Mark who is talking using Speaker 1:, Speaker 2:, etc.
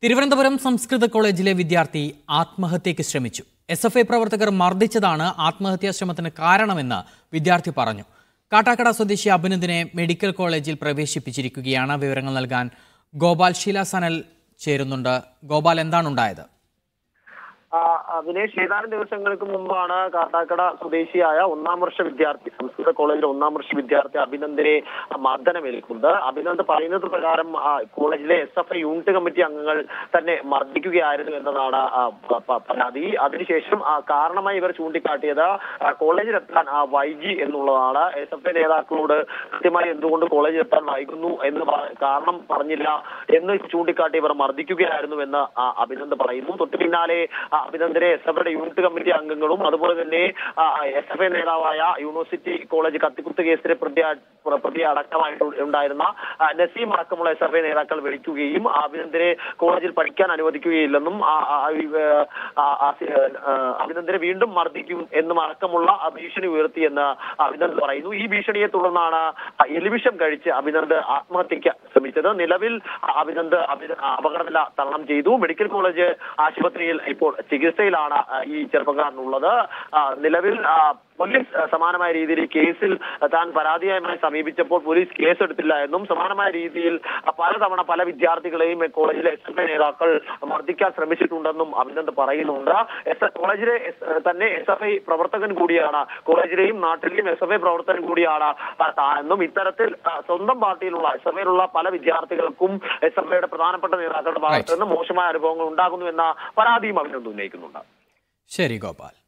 Speaker 1: തിരുവനന്തപുരം സംസ്കൃത കോളേജിലെ വിദ്യാർത്ഥി ആത്മഹത്യയ്ക്ക് ശ്രമിച്ചു എസ് എഫ് ഐ പ്രവർത്തകർ മർദ്ദിച്ചതാണ് ആത്മഹത്യാ ശ്രമത്തിന് കാരണമെന്ന് വിദ്യാർത്ഥി പറഞ്ഞു കാട്ടാക്കട സ്വദേശി അഭിനന്ദിനെ മെഡിക്കൽ കോളേജിൽ പ്രവേശിപ്പിച്ചിരിക്കുകയാണ് വിവരങ്ങൾ നൽകാൻ ഗോപാൽ ഷീല സനൽ ചേരുന്നുണ്ട് ഗോപാൽ എന്താണുണ്ടായത്
Speaker 2: ആ, ആ, വിനേഷ് ഏതാനും ദിവസങ്ങൾക്ക് മുമ്പാണ് കാട്ടാക്കട സ്വദേശിയായ ഒന്നാം വർഷ വിദ്യാർത്ഥി സംസ്കൃത കോളേജിലെ ഒന്നാം വർഷ വിദ്യാർത്ഥി അഭിനന്ദനെ മർദ്ദനമേൽക്കുന്നത് അഭിനന്ദ് പറയുന്നത് പ്രകാരം ആ, കോളേജിലെ S F I unit committee അംഗങ്ങൾ തന്നെ മർദ്ദിക്കുകയായിരുന്നു എന്നതാണ് ആ, പ- പ- പരാതി അതിനുശേഷം ആ, കാരണമായി ഇവർ ചൂണ്ടിക്കാട്ടിയത് ആ, കോളേജിലെത്താൻ ആ, വൈകി എന്നുള്ളതാണ് എസ് എഫ് ഐ നേതാക്കളോട് കൃത്യമായി എന്തുകൊണ്ട് കോളേജിൽ എത്താൻ വൈകുന്നു എന്ന് പ- കാരണം പറഞ്ഞില്ല എന്ന് ചൂണ്ടിക്കാട്ടി ഇവർ മർദ്ദിക്കുകയായിരുന്നു എന്ന് ആ, അഭിനന്ദ് പറയുന്നു തൊട്ടു പിന്നാലെ ആ, അഭിനന്ദനെ എസ് എഫ് ഐയുടെ യൂണിറ്റ് കമ്മിറ്റി അംഗങ്ങളും അതുപോലെ തന്നെ എസ് എഫ് ഐ നേതാവായ യൂണിവേഴ്സിറ്റി കോളേജ് കത്തിക്കുത്ത് കേസിലെ പ്രതി പ്രതി അടക്കമായിട്ട് ഉണ്ടായിരുന്ന ആ, നസീം അടക്കമുള്ള എസ് എഫ് ഐ നേതാക്കൾ വിളിക്കുകയും ആ, അഭിനന്ദനെ കോളേജിൽ പഠിക്കാൻ അനുവദിക്കുകയില്ലെന്നും ആ, ആ, ഈ, ഏ, ആ, ആ, സി- ഏ, അഭിനന്ദനെ വീണ്ടും മർദ്ദിക്കും എന്നും അടക്കമുള്ള ആ ഭീഷണി ഉയർത്തിയെന്ന് അഭിനന്ദ് പറയുന്നു ഈ ഭീഷണിയെ തുടർന്നാണ് ആ, എലിവിഷം കഴിച്ച് അഭിനന്ദ് ആത്മഹത്യയ്ക്ക് ശ്രമിച്ചത് നിലവിൽ അഭിനന്ദ് അഭി- അപകടനില തരണം ചെയ്തു മെഡിക്കൽ കോളേജ് ആശുപത്രിയിൽ ഇപ്പോൾ ചികിത്സയിലാണ് ആ, ഈ ചെറുപ്പക്കാരനുള്ളത് ആ, നിലവിൽ ആ, പോലീസ് ആ, സമാനമായ രീതിയിൽ ഈ കേസിൽ താൻ പരാതിയായി സമീപിച്ചപ്പോൾ പോലീസ് കേസെടുത്തില്ല എന്നും സമാനമായ രീതിയിൽ ആ, പലതവണ പല വിദ്യാർത്ഥികളെയും ഈ കോളേജിലെ എസ് എഫ് ഐ നേതാക്കൾ മർദ്ദിക്കാൻ ശ്രമിച്ചിട്ടുണ്ടെന്നും അഭിനന്ദ് പറയുന്നുണ്ട് എസ് കോളേജിലെ എസ്- തന്നെ എസ് എഫ് ഐ പ്രവർത്തകൻ കൂടിയാണ് കോളേജിലെയും നാട്ടിലെയും എസ് എഫ് ഐ പ്രവർത്തകൻ കൂടിയാണ് ആ, താനെന്നും ഇത്തരത്തിൽ ആ, സ്വന്തം പാർട്ടിയിലുള്ള എസ് എഫ് ഐയിലുള്ള പല വിദ്യാർത്ഥികൾക്കും എസ് എഫ് ഐയുടെ പ്രധാനപ്പെട്ട നേതാക്കളുടെ ഭാഗത്ത് നിന്ന് മോശമായ അനുഭവങ്ങൾ ഉണ്ടാകുന്നു എന്ന പരാതിയും അഭിനന്ദ് ഉന്നയിക്കുന്നുണ്ട്
Speaker 1: ശരി ഗോപാൽ